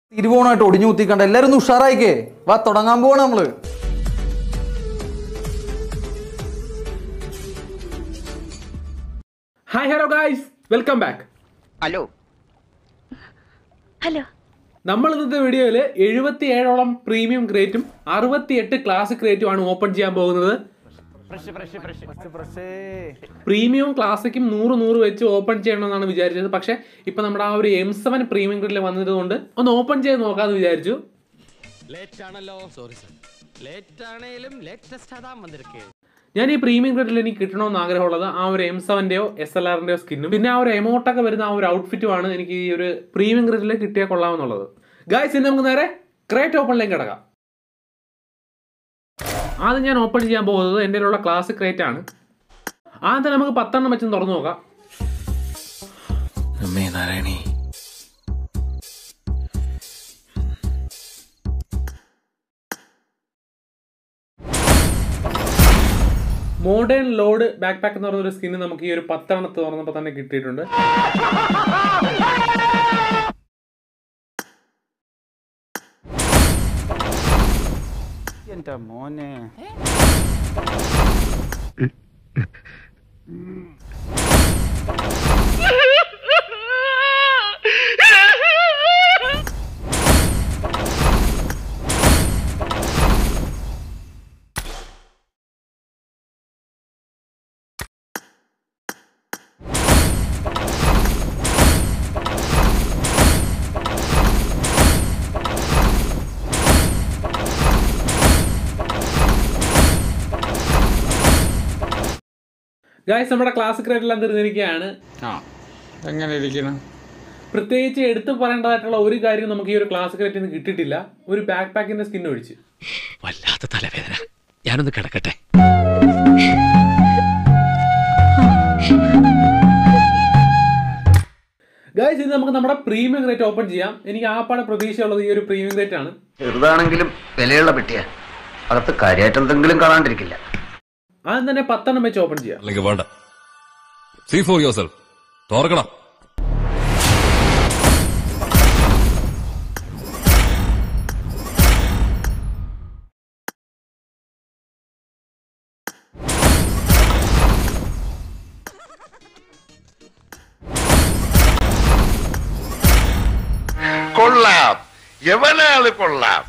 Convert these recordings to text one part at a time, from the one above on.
തിരുവോണമായിട്ട് ഒടിഞ്ഞു കുത്തിക്കണ്ട എല്ലാരും ഒന്ന് ഉഷാറായിക്കേ വാ തുടങ്ങാൻ പോവാണ് നമ്മള് hi hello guys welcome back hello hello നമ്മൾ ഇന്നത്തെ വീഡിയോയിൽ എഴുപത്തി ഏഴോളം പ്രീമിയം ക്രേറ്റും അറുപത്തിയെട്ട് ക്ലാസിക് ക്രേറ്റും ആണ് ഓപ്പൺ ചെയ്യാൻ പോകുന്നത് പ്രീമിയം ക്ലാസിക്കും നൂറ് നൂറ് വെച്ച് ഓപ്പൺ ചെയ്യണമെന്നാണ് വിചാരിച്ചത് പക്ഷെ ഇപ്പൊ നമ്മുടെ ആ ഒരു എം സെവൻ പ്രീമിയം ക്രേറ്റിൽ വന്നതുകൊണ്ട് ഒന്ന് ഓപ്പൺ ചെയ്ത് നോക്കാന്ന് വിചാരിച്ചു லேட் ஆனலோ சாரி சார் லேட் ஆனேலும் லேட்டஸ்டா தான் வந்திருக்கு ഞാൻ ഈ പ്രീമിയം ക്രേറ്റിൽ എനിക്ക് കിട്ടണമെന്ന് ആഗ്രഹമുള്ളത് ആ ഒരു എം സെവന്റെയോ എസ് എൽ ആറിന്റെയോ സ്കിന്നും പിന്നെ ആ ഒരു എമൗണ്ടൊക്കെ വരുന്ന ആ ഒരു ഔട്ട്ഫിറ്റുമാണ് എനിക്ക് ഈ ഒരു പ്രീമിയം ക്രേറ്റിൽ കിട്ടിയാൽ കൊള്ളാമെന്നുള്ളത് ഗായ്സ് ഇന്ന് നമുക്ക് നേരെ ക്രേറ്റ് ഓപ്പണിലേക്ക് കിടക്കാം ആദ്യം ഞാൻ ഓപ്പൺ ചെയ്യാൻ പോകുന്നത് എൻ്റെ ഉള്ള ക്ലാസിക് ക്രേറ്റ് ആണ് ആദ്യം തന്നെ നമുക്ക് പത്തെണ്ണം വെച്ച് തുറന്നു നോക്കാം അമ്മേ Narayani modern load back pack എന്ന് പറഞ്ഞ ഒരു സ്കിന്ന് നമുക്ക് ഈ ഒരു പത്തെണ്ണത്ത് തുറന്നപ്പോൾ തന്നെ കിട്ടിയിട്ടുണ്ട് എന്റെ മോനെ ഗായ്സ് നമ്മുടെ ക്ലാസിക് റേറ്റ് എല്ലാം തീർന്നിരിക്കുകയാണ് ആ എങ്ങനെ ഇരിക്കണം പ്രത്യേകിച്ച് എടുത്തു പറയേണ്ടതായിട്ടുള്ള ഒരു കാര്യം നമുക്ക് ഈ ഒരു ക്ലാസിക് റേറ്റിൽ നിന്ന് കിട്ടിയിട്ടില്ല ഒരു ബാക്ക് പാക്കിന്റെ സ്കിൻ ഒഴിച്ച് വല്ലാത്ത തലവേദന ഞാനൊന്ന് കിടക്കട്ടെ ഗായ്സ് ഇത് നമുക്ക് നമ്മുടെ പ്രീമിയം റേറ്റ് ഓപ്പൺ ചെയ്യാം എനിക്ക് ആപ്പാടെ പ്രതീക്ഷയുള്ളത് ഈ ഒരു പ്രീമിയം റേറ്റ് ആണ് ചെറുതാണെങ്കിലും വിലയുള്ള പെട്ടിയാ അകത്ത് കാര്യമായിട്ട് എന്തെങ്കിലും കാണാണ്ടിരിക്കില്ല ആദ്യം തന്നെ പത്തെണ്ണം വെച്ച് ഓപ്പൺ ചെയ്യാം അല്ലെങ്കിൽ വേണ്ട സീ ഫോർ യുവർ സെൽഫ് തോർക്കണം കൊള്ളാം എവനാള് കൊള്ളാം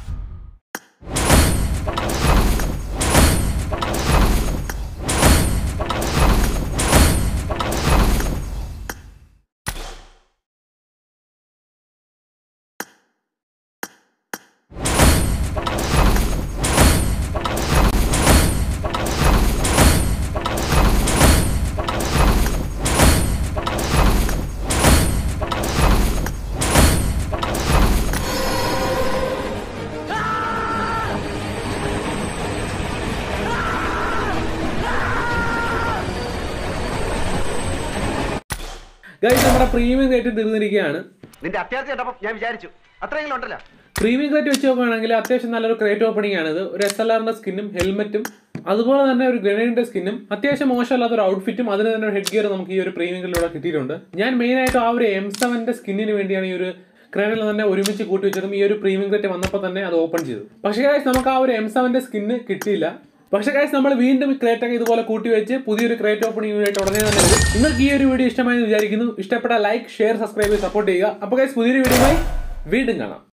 ഗായ്സ് നമ്മുടെ പ്രീമിയം റേറ്റ് തീർന്നിരിക്കുകയാണ് നിന്റെ അത്യാവശ്യം കേട്ടപ്പോ ഞാൻ വിചാരിച്ചു അത്രയെങ്കിലും ഉണ്ടല്ലോ പ്രീമിയം റേറ്റ് വെച്ച് നോക്കുകയാണെങ്കിൽ അത്യാവശ്യം നല്ലൊരു ക്രേറ്റ് ഓപ്പണിംഗ് ആണിത് ഒരു എസ് എൽ ആറിന്റെ സ്കിന്നും ഹെൽമെറ്റും അതുപോലെ തന്നെ ഒരു ഗ്രനേഡിന്റെ സ്കിന്നും അത്യാവശ്യം മോശമല്ലാത്ത ഒരു ഔട്ട്ഫിറ്റും അതിന് തന്നെ ഒരു ഹെഡ് ഗിയർ നമുക്ക് ഈ ഒരു പ്രീമിയങ്ങളിലൂടെ കിട്ടിയിട്ടുണ്ട് ഞാൻ മെയിൻ ആയിട്ട് ആ ഒരു എം സെവന്റെ സ്കിന്നിന് വേണ്ടിയാണ് ഈ ഒരു ക്രേഡിൽ തന്നെ ഒരുമിച്ച് കൂട്ടി വെച്ചതും ഈ ഒരു പ്രീമിയം റേറ്റ് വന്നപ്പോൾ തന്നെ അത് ഓപ്പൺ ചെയ്തു പക്ഷേ guys നമുക്ക് ആ ഒരു എം സെവന്റെ സ്കിന്ന് കിട്ടിയില്ല പക്ഷേ guys നമ്മൾ വീണ്ടും ക്രേറ്റ് ഒക്കെ ഇതുപോലെ കൂട്ടി വെച്ച് പുതിയൊരു ക്രേറ്റ് ഓപ്പണിംഗ് ആയിട്ട് ഉടനെ തന്നെ വരും നിങ്ങൾക്ക് ഈ ഒരു വീഡിയോ ഇഷ്ടമായെന്ന് വിചാരിക്കുന്നു ഇഷ്ടപ്പെട്ട ലൈക്ക് ഷെയർ സബ്സ്ക്രൈബ് സപ്പോർട്ട് ചെയ്യുക അപ്പോൾ guys പുതിയൊരു വീഡിയോ വീണ്ടും കാണാം